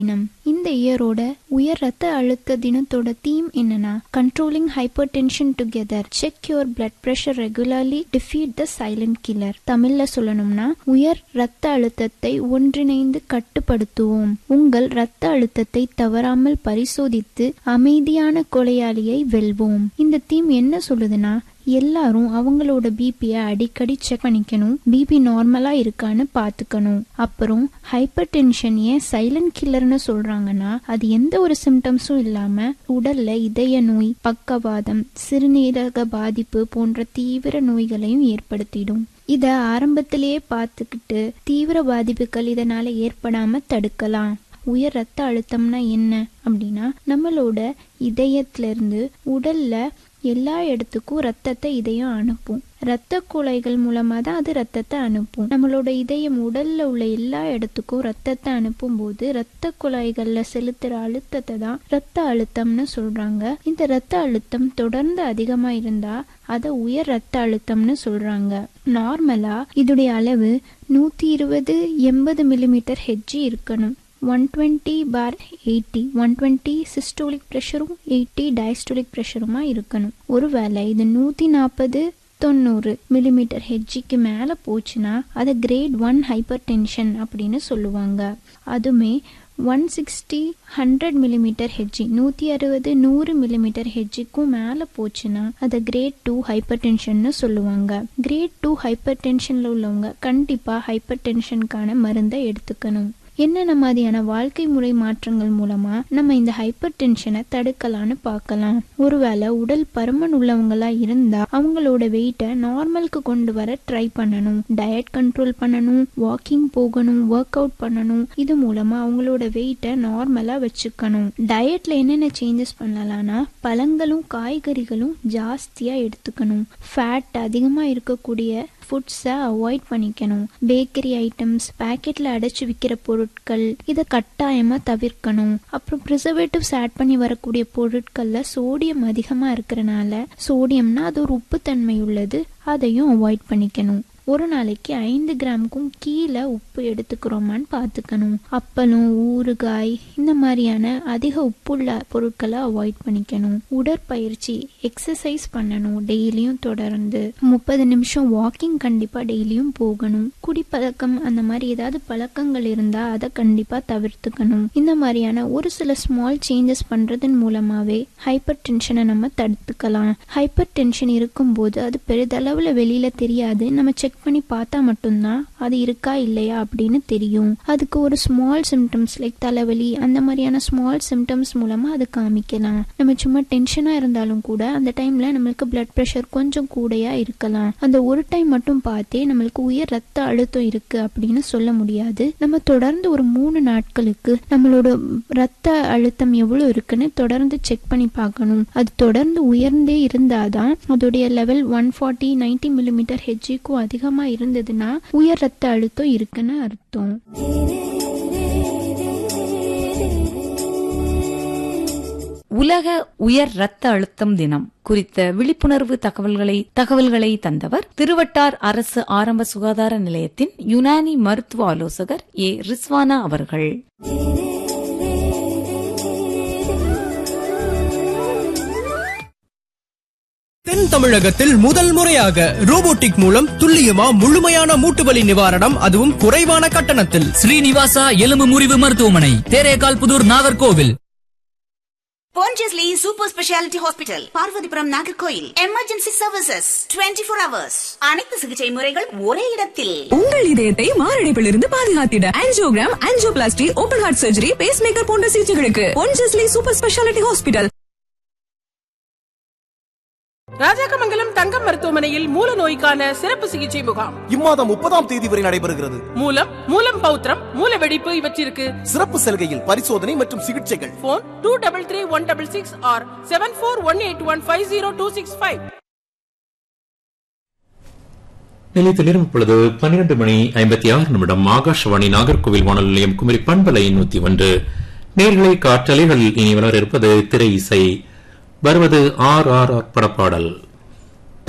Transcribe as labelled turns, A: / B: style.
A: தினம் இந்த இயரோட உயர் ரத்த அழுத்த தினத்தோட தீம் என்னன்னா controlling hypertension together check your blood pressure regularly defeat the silent killer தமிழ்ல சொல்லணும்னா உயர் ரத்த அழுத்தத்தை ஒன்றிணைந்து கட்டுப்படுத்துவோம் உங்கள் ரத்த அழுத்தத்தை தவறாமல் பரிசோதித்து அமைதியான கொலையாளியை வெல்வோம் இந்த தீம் என்ன சொல்லுதுன்னா எல்லாரும் அவங்களோட பிபியை அடிக்கடி செக் பண்ணிக்கணும் பிபி நார்மலா இருக்கான்னு பாத்துக்கணும் அப்புறம் ஹைப்பர் டென்ஷன் ஏன் சைலண்ட் கில்லர்னு சொல்றாங்கன்னா அது எந்த ஒரு சிம்டம்ஸும் இல்லாம உடல்ல இதய நோய் பக்கவாதம் சிறுநீரக பாதிப்பு போன்ற தீவிர நோய்களையும் ஏற்படுத்திடும் இத ஆரம்பத்திலேயே பார்த்துக்கிட்டு தீவிர பாதிப்புகள் இதனால ஏற்படாம தடுக்கலாம் உயர் ரத்த அழுத்தம்னா என்ன அப்படின்னா நம்மளோட இதயத்துல இருந்து உடல்ல எல்லா இடத்துக்கும் ரத்தத்தை இதயம் அனுப்பும் ரத்த குழாய்கள் மூலமா தான் அது ரத்தத்தை அனுப்பும் நம்மளோட இதயம் உடல்ல உள்ள எல்லா இடத்துக்கும் ரத்தத்தை அனுப்பும் போது ரத்த குழாய்கள்ல செலுத்துற அழுத்தத்தை தான் ரத்த அழுத்தம்னு சொல்றாங்க இந்த ரத்த அழுத்தம் தொடர்ந்து அதிகமா இருந்தா அதை உயர் ரத்த அழுத்தம்னு சொல்றாங்க நார்மலா இதோடைய அளவு நூத்தி இருபது எண்பது மில்லிமீட்டர் ஹெச்ஜி இருக்கணும் one twenty bar eighty one twenty systolic ப்ரெஷரும் எயிட்டி டயஸ்டோலிக் ப்ரெஷருமா இருக்கணும் ஒருவேளை இது நூற்றி நாற்பது தொண்ணூறு மில்லிமீட்டர் ஹெச்ஜிக்கு மேலே போச்சுன்னா அதை கிரேட் ஒன் ஹைப்பர் டென்ஷன் அப்படின்னு சொல்லுவாங்க அதுமே one sixty hundred millimetre Hg நூற்றி அறுபது நூறு மில்லிமீட்டர் ஹெச்ஜிக்கும் மேலே போச்சுன்னா அதை கிரேட் டூ ஹைப்பர் டென்ஷன்னு சொல்லுவாங்க கிரேட் டூ ஹைப்பர் டென்ஷனில் உள்ளவங்க கண்டிப்பாக ஹைப்பர் டென்ஷனுக்கான மருந்தை எடுத்துக்கணும் என்னென்ன மாதிரியான வாழ்க்கை முறை மாற்றங்கள் மூலமா நம்ம இந்த ஹைப்பர் டென்ஷனை தடுக்கலாம்னு பார்க்கலாம் ஒருவேளை உடல் பருமன் உள்ளவங்களா இருந்தா அவங்களோட வெயிட்டை நார்மலுக்கு கொண்டு வர ட்ரை பண்ணணும் டயட் கண்ட்ரோல் பண்ணணும் வாக்கிங் போகணும் ஒர்க் அவுட் பண்ணணும் இது மூலமா அவங்களோட வெயிட்டை நார்மலா வச்சுக்கணும் டயட்ல என்னென்ன சேஞ்சஸ் பண்ணலாம்னா பழங்களும் காய்கறிகளும் ஜாஸ்தியா எடுத்துக்கணும் ஃபேட் அதிகமா இருக்கக்கூடிய ஃபுட்ஸை அவாய்ட் பண்ணிக்கணும் பேக்கரி ஐட்டம்ஸ் பேக்கெட்ல அடைச்சு விற்கிற பொருட்கள் இதை கட்டாயமா தவிர்க்கணும் அப்புறம் ப்ரிசர்வேட்டிவ்ஸ் ஆட் பண்ணி வரக்கூடிய பொருட்கள்ல சோடியம் அதிகமா இருக்கிறனால சோடியம்னா அது ஒரு உப்புத்தன்மை உள்ளது அதையும் அவாய்ட் பண்ணிக்கணும் ஒரு நாளைக்கு ஐந்து கிராமுக்கும் கீழே உப்பு எடுத்துக்கிறோமான்னு பார்த்துக்கணும் அப்பளம் ஊறுகாய் இந்த மாதிரியான அதிக உப்புள்ள பொருட்களை அவாய்ட் பண்ணிக்கணும் உடற்பயிற்சி எக்ஸசைஸ் பண்ணணும் டெய்லியும் தொடர்ந்து முப்பது நிமிஷம் வாக்கிங் கண்டிப்பாக டெய்லியும் போகணும் குடிப்பழக்கம் அந்த மாதிரி ஏதாவது பழக்கங்கள் இருந்தால் அதை கண்டிப்பாக தவிர்த்துக்கணும் இந்த மாதிரியான ஒரு சில ஸ்மால் சேஞ்சஸ் பண்ணுறதன் மூலமாகவே ஹைப்பர் டென்ஷனை நம்ம தடுத்துக்கலாம் ஹைப்பர் டென்ஷன் இருக்கும்போது அது பெரிதளவில் வெளியில் தெரியாது நம்ம செக் பண்ணி பார்த்தா மட்டும்தான் அது இருக்கா இல்லையா அப்படின்னு தெரியும் அதுக்கு ஒரு ஸ்மால் சிம்டம்ஸ் லைக் தலைவலி அந்த மாதிரியான ஸ்மால் சிம்டம்ஸ் மூலமா அது காமிக்கலாம் நம்ம சும்மா டென்ஷனா இருந்தாலும் கூட அந்த டைம்ல நம்மளுக்கு பிளட் ப்ரெஷர் கொஞ்சம் கூடையா இருக்கலாம் அந்த ஒரு டைம் மட்டும் பார்த்தே நம்மளுக்கு உயர் ரத்த அழுத்தம் இருக்கு அப்படின்னு சொல்ல முடியாது நம்ம தொடர்ந்து ஒரு மூணு நாட்களுக்கு நம்மளோட ரத்த அழுத்தம் எவ்வளவு இருக்குன்னு தொடர்ந்து செக் பண்ணி பார்க்கணும் அது தொடர்ந்து உயர்ந்தே இருந்தாதான் அதோடைய level one forty ninety millimetre ஹெச்ஜிக்கும் அதிகமா இருந்ததுன்னா உயர் ரத்த அழுத்தம் இருக்குன்னு அர்த்தம்
B: உலக உயர் ரத்த அழுத்தம் தினம் குறித்த விழிப்புணர்வு தகவல்களை தகவல்களை தந்தவர் திருவட்டார் அரசு ஆரம்ப சுகாதார நிலையத்தின் யுனானி மருத்துவ ஆலோசகர் ஏ ரிஸ்வானா அவர்கள்
C: தென் தமிழகத்தில் முதல் முறையாக ரோபோட்டிக் மூலம் துல்லியமா முழுமையான மூட்டுவலி நிவாரணம் அதுவும் குறைவான கட்டணத்தில்
D: ஸ்ரீனிவாசா எலும்பு முறிவு மருத்துவமனை Therekal Puthur Nagercoil
E: Pondicherry Super Speciality Hospital, Parvathipuram Nagercoil emergency services 24 four hours அனைத்து சிகிச்சை முறைகள் ஒரே இடத்தில்
F: உங்கள் இதயத்தை மாரடைப்பிலிருந்து பாதுகாத்திட angiogram angioplasty open heart surgery பேஸ் மேக்கர் போன்ற சிகிச்சைகளுக்கு Ponjesly super speciality hospital
G: Rajakkamangalam Thangam மருத்துவமனையில் மூல நோய்க்கான சிறப்பு சிகிச்சை முகாம்
H: இம்மாதம் முப்பதாம் தேதி வரை நடைபெறுகிறது
G: மூலம் மூலம் பௌத்திரம் மூல வெடிப்பு இவற்றிற்கு
H: சிறப்பு சலுகையில் பரிசோதனை மற்றும் சிகிச்சைகள்
G: phone two double three one double six or seven four one eight one five zero two six five
I: நிலையத்தில் நேரம் இப்பொழுது பன்னிரண்டு மணி ஐம்பத்தி ஆறு நிமிடம் ஆகாஷவாணி நாகர்கோவில் வானொலி நிலையம் குமரி பண்பலை நூத்தி ஒன்று நேர்களை காற்றலைகள் இனி வளர இருப்பது திரை இசை வருவது ஆர் ஆர் ஆர் படப்பாடல்